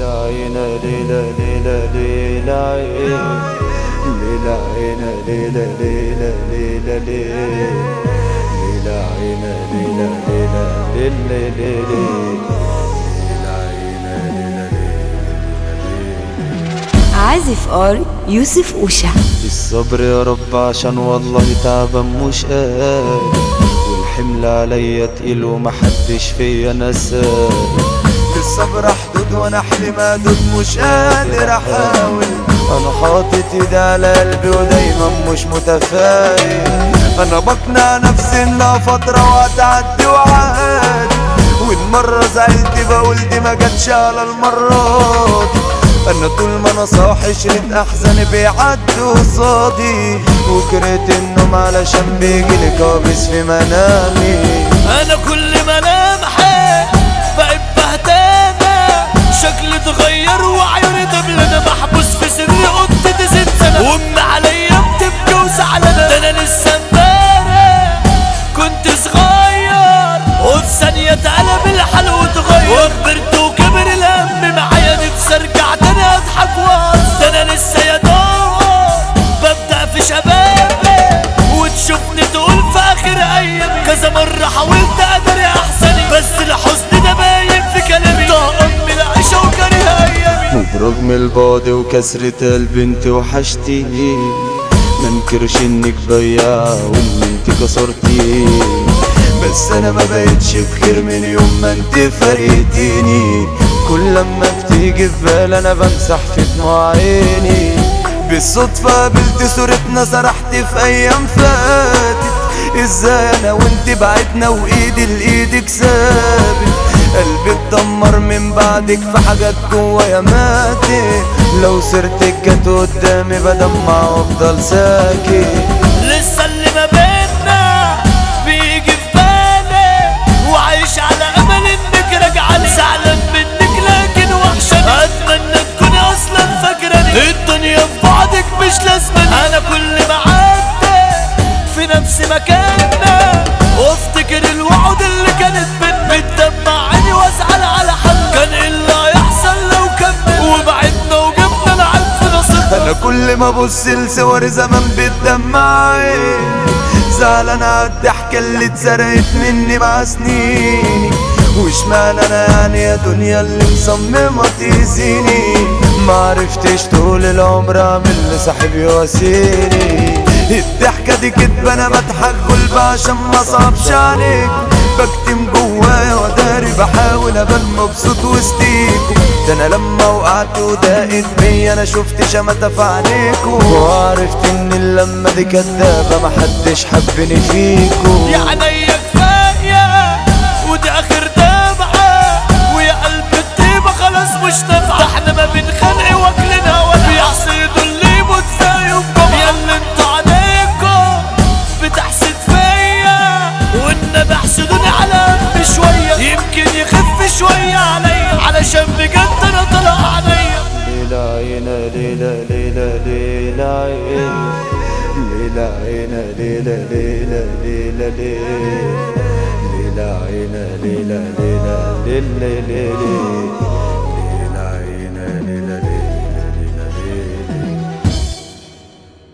ليلة عينا ليلة ليلة ليلة عين ليلة عينا ليلة ليلة ليلة ليلة ليلة عينا ليلة ليلة ليلة ليلة ليلة عينا ليلة ليلة عازف ار يوسف أوشا الصبر يا رب عشان والله تعبان مش قادر والحمل عليا تقيل ومحدش فيا نساه الصبر حدود وانا حلم ادود مش قادر احاول انا حاطط ايدي على قلبي ودايما مش متفائل انا بقنع نفسي انها فترة وهتعدي وعادي والمرة زعلت بقول دي ما جاتش على المرة دي انا طول ما انا صاحي شريط احزان بيعدوا قصادي وكرهت النوم علشان بيجيلي كابس في منامي انا كل ما ملامحي بقيت بهتانة شكلي اتغير وعيوني دبلة انا محبوس في سري اوضتي ست سنة وامي عليا بتبكي وزعلانة ده انا لسه امبارح كنت صغير وفي ثانية اتقلب الحال واتغير وكبرت وكبر الهم معايا نفسي ارجع تاني اضحك واهزر ده انا لسه يا دوب ببدأ في شبابي وتشوفني تقول في اخر ايامي كذا مرة حاولت اداري احسني بس الحزن ده باين في كلامي ده امي العيشة وكاره ايامي وبرغم البعد وكسرة قلبي انت وحشتي منكرش انك بياعة وان انت كسرتي بس انا ما بقتش بخير من يوم ما انت فرقتيني كل لما بتيجي في بالي انا بمسح في دموع عيني بالصدفة قابلت صورتنا سرحت في ايام فاتت ازاي انا وانت بعدنا وايدي لايدك ثابت قلبي اتدمر من بعدك في حاجات جوايا ماتت لو سيرتك جت قدامي بدمع وافضل ساكت لسه اللي ما بينا بيجي في بالي وعايش على امل انك راجعه لي زعلان منك لكن وحشاني اتمنى تكوني اصلا فاكراني الدنيا في بعدك مش لازماني انا كل ما عدي في نفس مكاننا وافتكر الوعود اللي كانت بينا بتدمع عيني وازعل على حل كان ايه اللي هيحصل لو كمل وبعدنا وجبنا العيب في نصيبنا انا كل ما ابص لصور زمان بتدمعي زعلان على الضحكة اللي اتسرقت مني مع سنيني وش معنى انا يعني يا دنيا اللي مصممة تأذيني معرفتش طول العمر اعمل لصاحبي واسيني الضحكة دي كدبة انا بضحك قلبي عشان ما صعبش عليك بكتم جوايا وداري بحاول ابان مبسوط وسطيكوا ده انا لما وقعت وضاقت بيا انا شفت شماتة في عينيكوا وعرفت ان اللمة دي كدابة محدش حبني فيكوا يا عينيا كفاية ودي اخر دمعة ويا قلب الطيبة خلاص مش نافعة ده احنا ما بنخلق واكلنا ولا بيحسدوا اللي يموت في يوم جمعة يا اللي انتوا عليكم بتحسد فيا وان بحسدوني على قلبي شوية يمكن يخف شوية عليا علشان بجد انا طلع عليا ليلة عينا ليلة ليلة ليلة عين ليلة عينا ليلة ليلة ليلة ليلة ليلة عينا ليلة ليلة ليلة ليلة